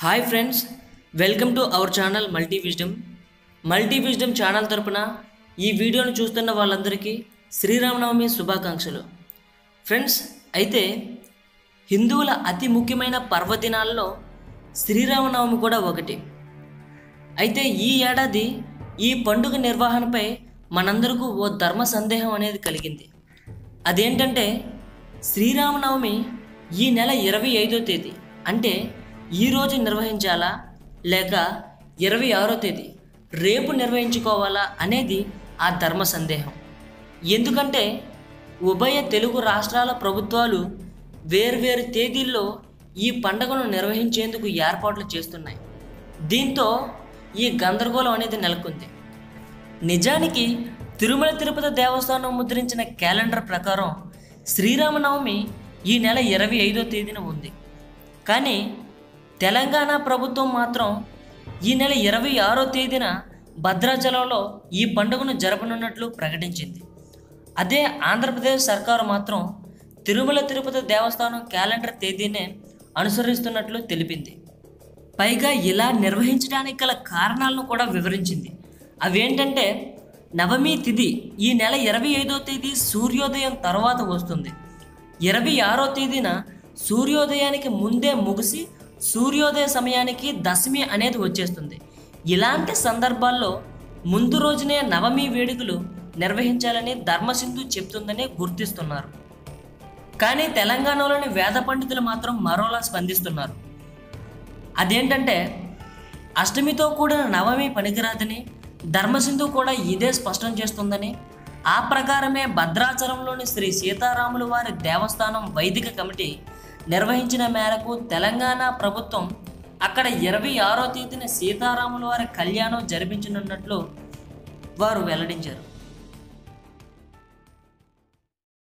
hi friends welcome to our channel multi wisdom multi wisdom channel తరపున ఈ వీడియోను చూస్తున్న వాళ్ళందరికీ శ్రీరామనవమి శుభాకాంక్షలు ఫ్రెండ్స్ అయితే హిందువుల అతి ముఖ్యమైన పర్వదినాల్లో శ్రీరామనవమి కూడా ఒకటి అయితే ఈ ఏడాది ఈ పండుగ నిర్వహణపై మనందరికీ ఓ ధర్మ సందేహం అనేది కలిగింది అదేంటంటే శ్రీరామనవమి ఈ నెల ఇరవై ఐదో తేదీ అంటే ఈరోజు నిర్వహించాలా లేక ఇరవై ఆరో తేదీ రేపు నిర్వహించుకోవాలా అనేది ఆ ధర్మ సందేహం ఎందుకంటే ఉభయ తెలుగు రాష్ట్రాల ప్రభుత్వాలు వేర్వేరు తేదీల్లో ఈ పండుగను నిర్వహించేందుకు ఏర్పాట్లు చేస్తున్నాయి దీంతో ఈ గందరగోళం అనేది నెలకొంది నిజానికి తిరుమల తిరుపతి దేవస్థానం ముద్రించిన క్యాలెండర్ ప్రకారం శ్రీరామనవమి ఈ నెల ఇరవై ఐదో తేదీన ఉంది కానీ తెలంగాణ ప్రభుత్వం మాత్రం ఈ నెల ఇరవై ఆరో తేదీన భద్రాచలంలో ఈ పండుగను జరపనున్నట్లు ప్రకటించింది అదే ఆంధ్రప్రదేశ్ సర్కారు మాత్రం తిరుమల తిరుపతి దేవస్థానం క్యాలెండర్ తేదీనే అనుసరిస్తున్నట్లు తెలిపింది పైగా ఇలా నిర్వహించడానికి గల కారణాలను కూడా వివరించింది అవేంటంటే నవమి తిథి ఈ నెల ఇరవై ఐదో తేదీ సూర్యోదయం తర్వాత వస్తుంది ఇరవై ఆరో తేదీన సూర్యోదయానికి ముందే ముగిసి సూర్యోదయ సమయానికి దశమి అనేది వచ్చేస్తుంది ఇలాంటి సందర్భాల్లో ముందు రోజునే నవమి వేడుకలు నిర్వహించాలని ధర్మసింధు చెప్తుందని గుర్తిస్తున్నారు కానీ తెలంగాణలోని వేద పండితులు మాత్రం మరోలా స్పందిస్తున్నారు అదేంటంటే అష్టమితో కూడిన నవమి పనికిరాదని ధర్మసింధు కూడా ఇదే స్పష్టం చేస్తుందని ఆ ప్రకారమే భద్రాచలంలోని శ్రీ సీతారాముల వారి దేవస్థానం వైదిక కమిటీ నిర్వహించిన మేరకు తెలంగాణ ప్రభుత్వం అక్కడ ఇరవై ఆరో తేదీన సీతారాముల వారి కళ్యాణం జరిపించనున్నట్లు వారు వెల్లడించారు